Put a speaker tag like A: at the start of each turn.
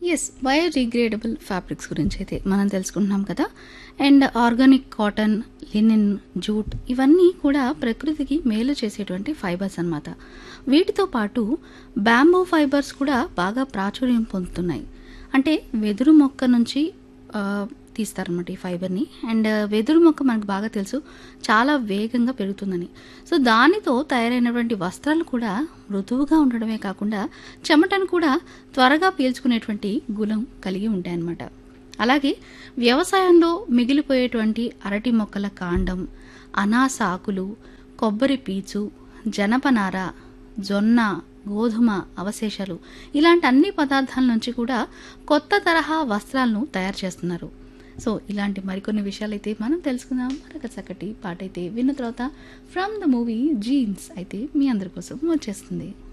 A: yes biodegradable fabrics గురించి అయితే మనం తెలుసుకుంటున్నాం కదా and organic cotton linen jute ఇవన్నీ కూడా ప్రకృతికి మేలు చేసేటువంటి ఫైబర్స్ అన్నమాట వీటితో పాటు బ్యాంబో ఫైబర్స్ కూడా బాగా ప్రాచుర్యం పొందుతున్నాయి అంటే వెదురు మొక్క నుంచి ఆ, తీస్తారన్నమాట ఈ ఫైబర్ని అండ్ వెదురు మొక్క మనకు బాగా తెలుసు చాలా వేగంగా పెరుగుతుందని సో దానితో తయారైనటువంటి వస్త్రాలు కూడా మృదువుగా ఉండడమే కాకుండా చెమటను కూడా త్వరగా పీల్చుకునేటువంటి గుణం కలిగి ఉంటాయన్నమాట అలాగే వ్యవసాయంలో మిగిలిపోయేటువంటి అరటి మొక్కల కాండం అనాస ఆకులు కొబ్బరి పీచు జనపనార జొన్న గోధుమ అవశేషాలు ఇలాంటి అన్ని పదార్థాల నుంచి కూడా కొత్త తరహా వస్త్రాలను తయారు చేస్తున్నారు సో ఇలాంటి మరికొన్ని విషయాలు అయితే మనం తెలుసుకుందాం మరొక చక్కటి పాట అయితే విన్న తర్వాత ఫ్రమ్ ద మూవీ జీన్స్ అయితే మీ అందరి కోసం వచ్చేస్తుంది